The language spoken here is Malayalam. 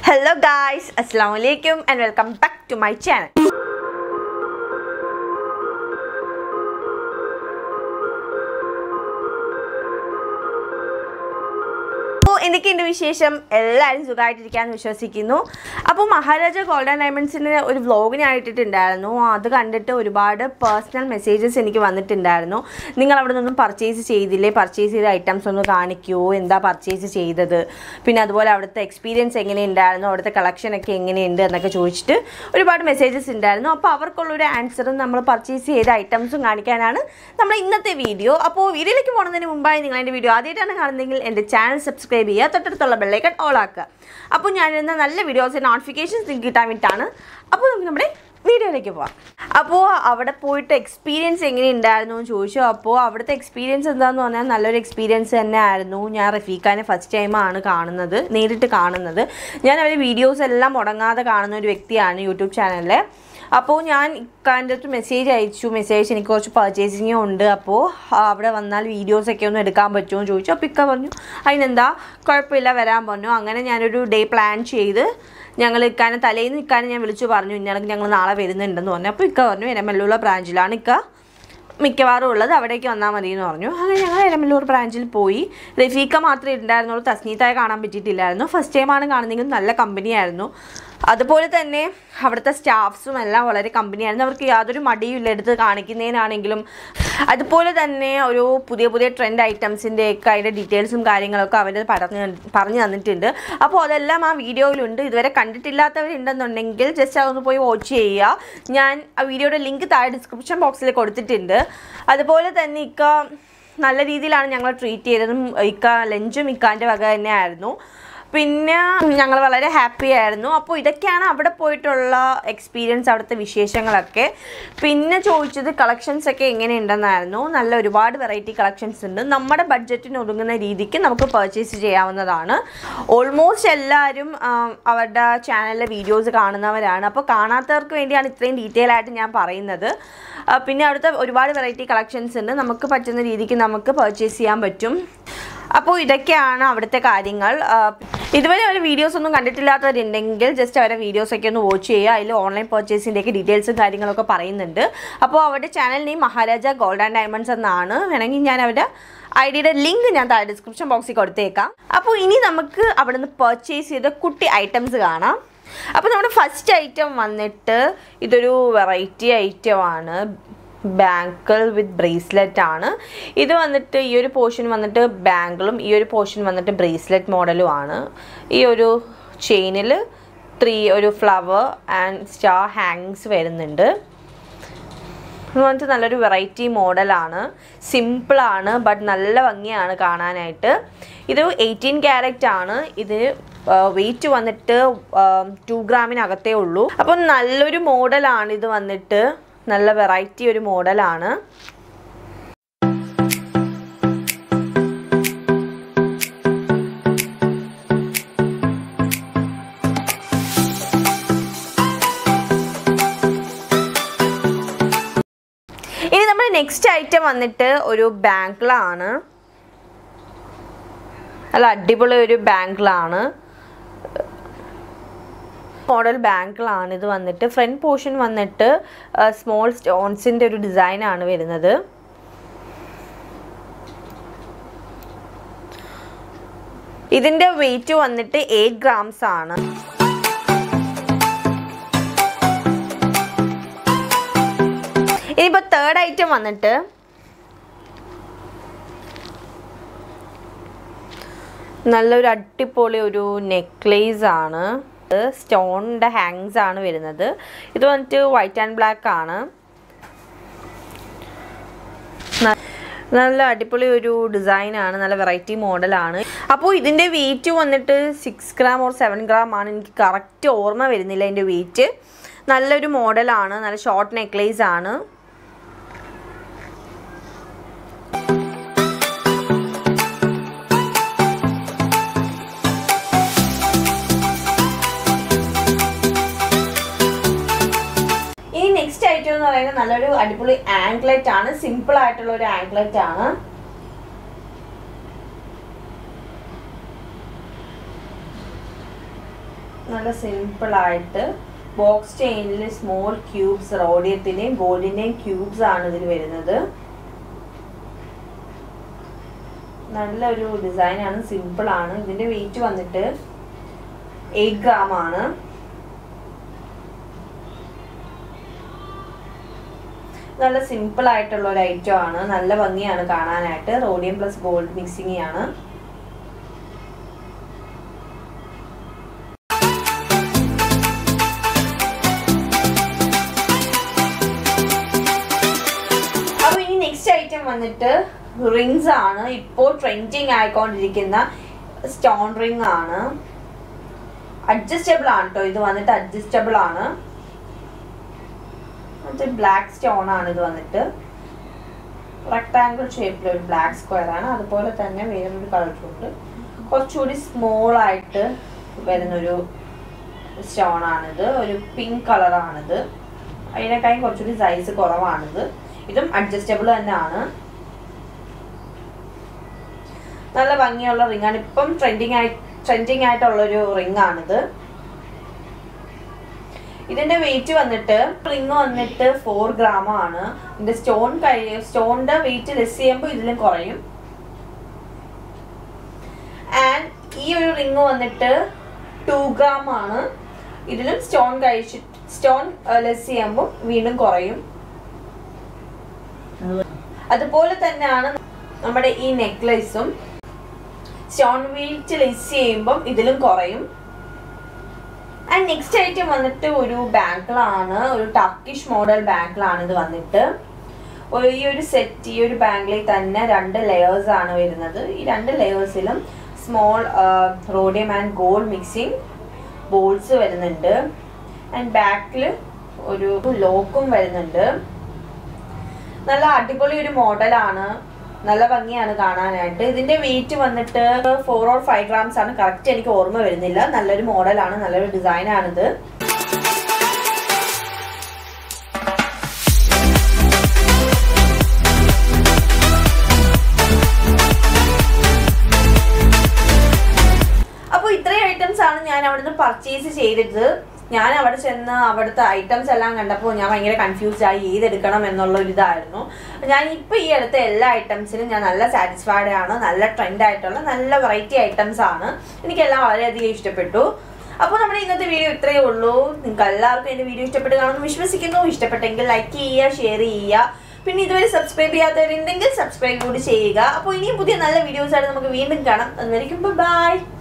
ഹലോ ഗായ്സ് അസ്സാം വലൈക്കും and welcome back to my channel അപ്പോൾ എന്തൊക്കെയുണ്ട് വിശേഷം എല്ലാവരും സുഖമായിട്ടിരിക്കാമെന്ന് വിശ്വസിക്കുന്നു അപ്പോൾ മഹാരാജ ഗോൾഡൻ ഡയമണ്ട്സിന് ഒരു വ്ലോഗ് ഞാൻ ഇട്ടിട്ടുണ്ടായിരുന്നു അത് കണ്ടിട്ട് ഒരുപാട് പേഴ്സണൽ മെസ്സേജസ് എനിക്ക് വന്നിട്ടുണ്ടായിരുന്നു നിങ്ങൾ അവിടെ നിന്നൊന്നും പർച്ചേസ് ചെയ്തില്ലേ പർച്ചേസ് ചെയ്ത ഐറ്റംസ് ഒന്ന് കാണിക്കുമോ എന്താ പർച്ചേസ് ചെയ്തത് പിന്നെ അതുപോലെ അവിടുത്തെ എക്സ്പീരിയൻസ് എങ്ങനെയുണ്ടായിരുന്നു അവിടുത്തെ കളക്ഷനൊക്കെ എങ്ങനെയുണ്ട് എന്നൊക്കെ ചോദിച്ചിട്ട് ഒരുപാട് മെസ്സേജസ് ഉണ്ടായിരുന്നു അപ്പോൾ അവർക്കുള്ളൊരു ആൻസറും നമ്മൾ പർച്ചേസ് ചെയ്ത ഐറ്റംസും കാണിക്കാനാണ് നമ്മൾ ഇന്നത്തെ വീഡിയോ അപ്പോൾ വീഡിയോയിലേക്ക് പോകുന്നതിന് മുമ്പായി നിങ്ങൾ എൻ്റെ വീഡിയോ ആദ്യമായിട്ടാണ് കാണുന്നതെങ്കിൽ എൻ്റെ ചാനൽ സബ്സ്ക്രൈബ് ചെയ്യുക തൊട്ടടുത്തുള്ള ബെല്ലൈക്കൺ ഓൾ ആക്കുക അപ്പോൾ ഞാനിരുന്ന നല്ല വീഡിയോസ് നോട്ടിഫിക്കേഷൻസ് നിങ്ങൾക്ക് കിട്ടാൻ വേണ്ടിയിട്ടാണ് അപ്പോൾ നമുക്ക് നമ്മുടെ വീഡിയോയിലേക്ക് പോവാം അപ്പോൾ അവിടെ പോയിട്ട് എക്സ്പീരിയൻസ് എങ്ങനെ ഉണ്ടായിരുന്നു എന്ന് ചോദിച്ചു അപ്പോൾ അവിടുത്തെ എക്സ്പീരിയൻസ് എന്താണെന്ന് പറഞ്ഞാൽ നല്ലൊരു എക്സ്പീരിയൻസ് തന്നെ ആയിരുന്നു ഞാൻ റഫീഖാനെ ഫസ്റ്റ് ടൈമാണ് കാണുന്നത് നേരിട്ട് കാണുന്നത് ഞാൻ അവരുടെ വീഡിയോസ് എല്ലാം മുടങ്ങാതെ കാണുന്ന ഒരു വ്യക്തിയാണ് യൂട്യൂബ് ചാനലിൽ അപ്പോൾ ഞാൻ ഇക്കാൻ്റെ അടുത്ത് മെസ്സേജ് അയച്ചു മെസ്സേജ് എനിക്ക് കുറച്ച് പർച്ചേസിങ്ങും ഉണ്ട് അപ്പോൾ അവിടെ വന്നാൽ വീഡിയോസൊക്കെ ഒന്ന് എടുക്കാൻ പറ്റുമോ എന്ന് ചോദിച്ചു അപ്പോൾ ഇക്ക പറഞ്ഞു അതിനെന്താ കുഴപ്പമില്ല വരാൻ പറഞ്ഞു അങ്ങനെ ഞാനൊരു ഡേ പ്ലാൻ ചെയ്ത് ഞങ്ങൾ ഇക്കാനെ തലേന്ന് ഇക്കാനെ ഞാൻ വിളിച്ചു പറഞ്ഞു ഇന്നലെ ഞങ്ങൾ നാളെ വരുന്നുണ്ടെന്ന് പറഞ്ഞു അപ്പോൾ ഇക്ക പറഞ്ഞു എരമല്ലൂർ ബ്രാഞ്ചിലാണ് ഇക്ക മിക്കവാറും ഉള്ളത് അവിടേക്ക് വന്നാൽ മതി എന്ന് പറഞ്ഞു അങ്ങനെ ഞങ്ങൾ എരമല്ലൂർ ബ്രാഞ്ചിൽ പോയി റഫീക്ക മാത്രമേ ഉണ്ടായിരുന്നുള്ളൂ തസ്നീത്തായ കാണാൻ പറ്റിയിട്ടില്ലായിരുന്നു ഫസ്റ്റ് ടൈമാണ് കാണുന്നെങ്കിലും നല്ല കമ്പനിയായിരുന്നു അതുപോലെ തന്നെ അവിടുത്തെ സ്റ്റാഫ്സും എല്ലാം വളരെ കമ്പനിയായിരുന്നു അവർക്ക് യാതൊരു മടിയില്ല എടുത്ത് കാണിക്കുന്നതിനാണെങ്കിലും അതുപോലെ തന്നെ ഒരു പുതിയ പുതിയ ട്രെൻഡ് ഐറ്റംസിൻ്റെ ഒക്കെ അതിൻ്റെ ഡീറ്റെയിൽസും കാര്യങ്ങളൊക്കെ അവർ പറഞ്ഞു പറഞ്ഞു തന്നിട്ടുണ്ട് അപ്പോൾ അതെല്ലാം ആ വീഡിയോയിലുണ്ട് ഇതുവരെ കണ്ടിട്ടില്ലാത്തവരുണ്ടെന്നുണ്ടെങ്കിൽ ജസ്റ്റ് അതൊന്ന് പോയി വാച്ച് ചെയ്യുക ഞാൻ ആ വീഡിയോയുടെ ലിങ്ക് താഴെ ഡിസ്ക്രിപ്ഷൻ ബോക്സിൽ കൊടുത്തിട്ടുണ്ട് അതുപോലെ തന്നെ ഇക്ക നല്ല രീതിയിലാണ് ഞങ്ങൾ ട്രീറ്റ് ചെയ്തതും ഇക്ക ലഞ്ചും ഇക്കാൻ്റെ വക തന്നെയായിരുന്നു പിന്നെ ഞങ്ങൾ വളരെ ഹാപ്പി ആയിരുന്നു അപ്പോൾ ഇതൊക്കെയാണ് അവിടെ പോയിട്ടുള്ള എക്സ്പീരിയൻസ് അവിടുത്തെ വിശേഷങ്ങളൊക്കെ പിന്നെ ചോദിച്ചത് കളക്ഷൻസ് ഒക്കെ എങ്ങനെയുണ്ടെന്നായിരുന്നു നല്ല ഒരുപാട് വെറൈറ്റി കളക്ഷൻസ് ഉണ്ട് നമ്മുടെ ബഡ്ജറ്റിന് ഒതുങ്ങുന്ന രീതിക്ക് നമുക്ക് പർച്ചേസ് ചെയ്യാവുന്നതാണ് ഓൾമോസ്റ്റ് എല്ലാവരും ആ, അവരുടെ ചാനലിലെ വീഡിയോസ് കാണുന്നവരാണ് അപ്പോൾ കാണാത്തവർക്ക് വേണ്ടിയാണ് ഇത്രയും ഡീറ്റെയിൽ ആയിട്ട് ഞാൻ പറയുന്നത് ആ, പിന്നെ അവിടുത്തെ ഒരുപാട് വെറൈറ്റി കളക്ഷൻസ് ഉണ്ട് നമുക്ക് പറ്റുന്ന രീതിക്ക് നമുക്ക് പർച്ചേസ് ചെയ്യാൻ പറ്റും അപ്പോൾ ഇതൊക്കെയാണ് അവിടുത്തെ കാര്യങ്ങൾ ആ, ഇതുവരെ അവർ വീഡിയോസ് ഒന്നും കണ്ടിട്ടില്ലാത്തവരുണ്ടെങ്കിൽ ജസ്റ്റ് അവരുടെ വീഡിയോസ് ഒക്കെ ഒന്ന് വാച്ച് ചെയ്യുക അതിൽ ഓൺലൈൻ പർച്ചേസിൻ്റെ ഒക്കെ ഡീറ്റെയിൽസും കാര്യങ്ങളൊക്കെ പറയുന്നുണ്ട് അപ്പോൾ അവരുടെ channel name Maharaja gold and diamonds എന്നാണ് വേണമെങ്കിൽ ഞാൻ അവരുടെ ഐ ഡിയുടെ ലിങ്ക് ഞാൻ താഴെ ഡിസ്ക്രിപ്ഷൻ ബോക്സിൽ കൊടുത്തേക്കാം അപ്പോൾ ഇനി നമുക്ക് അവിടെ നിന്ന് പർച്ചേസ് ചെയ്ത കുട്ടി ഐറ്റംസ് കാണാം അപ്പോൾ നമ്മുടെ ഫസ്റ്റ് ഐറ്റം വന്നിട്ട് ഇതൊരു വെറൈറ്റി ഐറ്റമാണ് ബാങ്കിൾ വിത്ത് ബ്രേസ്ലെറ്റ് ആണ് ഇത് വന്നിട്ട് ഈ ഒരു പോർഷൻ വന്നിട്ട് ബാങ്കിളും ഈ ഒരു പോർഷൻ വന്നിട്ട് ബ്രേസ്ലെറ്റ് മോഡലും ആണ് ഈ ഒരു ചെയിനിൽ ത്രീ ഒരു ഫ്ലവർ ആൻഡ് സ്റ്റാർ ഹാങ്സ് വരുന്നുണ്ട് ഇത് വന്നിട്ട് നല്ലൊരു വെറൈറ്റി മോഡലാണ് സിമ്പിളാണ് ബട്ട് നല്ല ഭംഗിയാണ് കാണാനായിട്ട് ഇത് എയ്റ്റീൻ ക്യാരറ്റ് ആണ് ഇത് വെയിറ്റ് വന്നിട്ട് ടു ഗ്രാമിനകത്തേ ഉള്ളൂ അപ്പം നല്ലൊരു മോഡലാണ് ഇത് വന്നിട്ട് നല്ല വെറൈറ്റി ഒരു മോഡലാണ് ഇനി നമ്മുടെ നെക്സ്റ്റ് ഐറ്റം വന്നിട്ട് ഒരു ബാങ്കിളാണ് നല്ല അടിപൊളി ഒരു ബാങ്കിളാണ് മോഡൽ ബാങ്കിളാണ് ഇത് വന്നിട്ട് ഫ്രണ്ട് പോർഷൻ വന്നിട്ട് സ്മോൾ സ്റ്റോൺസിൻ്റെ ഒരു ഡിസൈനാണ് വരുന്നത് ഇതിൻ്റെ വെയിറ്റ് വന്നിട്ട് എയ്റ്റ് ഗ്രാംസ് ആണ് ഇനിയിപ്പോൾ തേർഡ് ഐറ്റം വന്നിട്ട് നല്ലൊരു അടിപൊളി ഒരു നെക്ലേസ് ആണ് സ്റ്റോണിൻ്റെ ഹാങ്സ് ആണ് വരുന്നത് ഇത് വന്നിട്ട് വൈറ്റ് ആൻഡ് ബ്ലാക്ക് ആണ് ന- നല്ല അടിപൊളി ഒരു ഡിസൈൻ ആണ് നല്ല വെറൈറ്റി മോഡലാണ് അപ്പോൾ ഇതിൻ്റെ വെയിറ്റ് വന്നിട്ട് six gram or seven gram ആണ് എനിക്ക് കറക്റ്റ് ഓർമ്മ വരുന്നില്ല അതിൻ്റെ വെയിറ്റ് നല്ലൊരു മോഡലാണ് നല്ല ഷോർട്ട് നെക്ലേസ് ആണ് ഇനി നെക്സ്റ്റ് ഐറ്റം എന്ന് പറയുന്നത് നല്ലൊരു അടിപൊളി ആംഗ്ലറ്റ് ആണ് സിമ്പിൾ ആയിട്ടുള്ള ഒരു ആംഗ്ലറ്റ് ആണ് നല്ല സിമ്പിളായിട്ട് ബോക്സ് ചെയിനിൽ സ്മോൾ ക്യൂബ്സ് റോഡിയത്തിൻ്റെയും ഗോൾഡിൻ്റെയും ക്യൂബ്സ് ആണ് ഇതിൽ വരുന്നത് നല്ലൊരു ഡിസൈനാണ് സിമ്പിളാണ് ഇതിൻ്റെ വെയിറ്റ് വന്നിട്ട് എയ്റ്റ് ഗ്രാം ആണ് നല്ല സിമ്പിൾ ആയിട്ടുള്ള ഒരു ഐറ്റം ആണ് നല്ല ഭംഗിയാണ് കാണാനായിട്ട് റോഡിയം പ്ലസ് ഗോൾഡ് മിക്സിംഗ് ആണ് അപ്പൊ ഇനി നെക്സ്റ്റ് ഐറ്റം വന്നിട്ട് റിങ്സ് ആണ് ഇപ്പോൾ ട്രെൻഡിങ് ആയിക്കൊണ്ടിരിക്കുന്ന സ്റ്റോൺ റിംഗ് ആണ് അഡ്ജസ്റ്റബിൾ ആണ് കേട്ടോ ഇത് വന്നിട്ട് അഡ്ജസ്റ്റബിൾ ആണ് മറ്റേ ബ്ലാക്ക് സ്റ്റോൺ ആണ് ഇത് വന്നിട്ട് റെക്ടാങ്കിൾ ഷേപ്പിൽ ഒരു ബ്ലാക്ക് സ്ക്വയർ ആണ് അതുപോലെ തന്നെ വേറൊരു കളറുണ്ട് കുറച്ചുകൂടി സ്മോൾ ആയിട്ട് വരുന്നൊരു സ്റ്റോൺ ആണിത് ഒരു പിങ്ക് കളറാണിത് അതിനേക്കാളും കുറച്ചുകൂടി സൈസ് കുറവാണിത് ഇതും അഡ്ജസ്റ്റബിൾ തന്നെയാണ് നല്ല ഭംഗിയുള്ള റിംഗ് ആണ് ഇപ്പം ട്രെൻഡിങ് ആയി ട്രെൻഡിങ് ആയിട്ടുള്ളൊരു റിംഗ് ആണിത് ഇതിന്റെ വെയിറ്റ് വന്നിട്ട് റിംഗ് വന്നിട്ട് ഫോർ ഗ്രാം ആണ് ഇതിന്റെ സ്റ്റോൺ കഴി സ്റ്റോണിന്റെ വെയിറ്റ് ലെസ് ചെയ്യുമ്പോൾ ഇതിലും കുറയും ആൻഡ് ഈ ഒരു റിംഗ് വന്നിട്ട് ടു ഗ്രാം ആണ് ഇതിലും സ്റ്റോൺ കഴിച്ച് സ്റ്റോൺ ലെസ് ചെയ്യുമ്പോൾ വീണ്ടും കുറയും അതുപോലെ തന്നെയാണ് നമ്മുടെ ഈ നെക്ലേസും സ്റ്റോൺ വെയിറ്റ് ലെസ് ചെയ്യുമ്പം ഇതിലും കുറയും ആൻഡ് നെക്സ്റ്റ് ഐറ്റം വന്നിട്ട് ഒരു ബാങ്കിളാണ് ഒരു ടർക്കിഷ് മോഡൽ ബാങ്കിളാണ് ഇത് വന്നിട്ട് ഒരു ഈ ഒരു സെറ്റ് ഈ ഒരു ബാങ്കിളിൽ തന്നെ രണ്ട് ലെയേഴ്സ് ആണ് വരുന്നത് ഈ രണ്ട് ലെയേഴ്സിലും small rhodium and gold mixing balls വരുന്നുണ്ട് ആൻഡ് ബാക്കിൽ ഒരു ലോക്കും വരുന്നുണ്ട് നല്ല അടിപൊളി ഒരു മോഡലാണ് നല്ല ഭംഗിയാണ് കാണാനായിട്ട് ഇതിന്റെ വെയിറ്റ് വന്നിട്ട് ഫോർ ഓർ ഫൈവ് ഗ്രാംസ് ആണ് കറക്റ്റ് എനിക്ക് ഓർമ്മ വരുന്നില്ല നല്ലൊരു മോഡലാണ് നല്ലൊരു ഡിസൈൻ ആണിത് അപ്പോൾ ഇത്രയും ഐറ്റംസ് ആണ് ഞാൻ അവിടുന്ന് പർച്ചേസ് ചെയ്തിട്ട് ഞാൻ അവിടെ ചെന്ന് അവിടുത്തെ ഐറ്റംസ് എല്ലാം കണ്ടപ്പോൾ ഞാൻ ഭയങ്കര കൺഫ്യൂസ്ഡ് ആയി ഏതെടുക്കണം എന്നുള്ള ഒരു ഇതായിരുന്നു ഞാൻ ഇപ്പോൾ ഈ അടുത്ത എല്ലാ ഐറ്റംസിനും ഞാൻ നല്ല സാറ്റിസ്ഫൈഡ് ആണ് നല്ല ട്രെൻഡ് ആയിട്ടുള്ള നല്ല വെറൈറ്റി ഐറ്റംസ് ആണ് എനിക്കെല്ലാം വളരെയധികം ഇഷ്ടപ്പെട്ടു അപ്പോൾ നമ്മുടെ ഇന്നത്തെ വീഡിയോ ഇത്രയേ ഉള്ളൂ നിങ്ങൾക്ക് എല്ലാവർക്കും എൻ്റെ വീഡിയോ ഇഷ്ടപ്പെട്ട് കാണുമെന്ന് വിശ്വസിക്കുന്നു ഇഷ്ടപ്പെട്ടെങ്കിൽ ലൈക്ക് ചെയ്യുക ഷെയർ ചെയ്യുക പിന്നെ ഇതുവരെ സബ്സ്ക്രൈബ് ചെയ്യാത്തവരുണ്ടെങ്കിൽ സബ്സ്ക്രൈബ് കൂടി ചെയ്യുക അപ്പോൾ ഇനിയും പുതിയ നല്ല വീഡിയോസ് ആയിട്ട് നമുക്ക് വീണ്ടും കാണാം അതുവരെയ്ക്കും ബൈ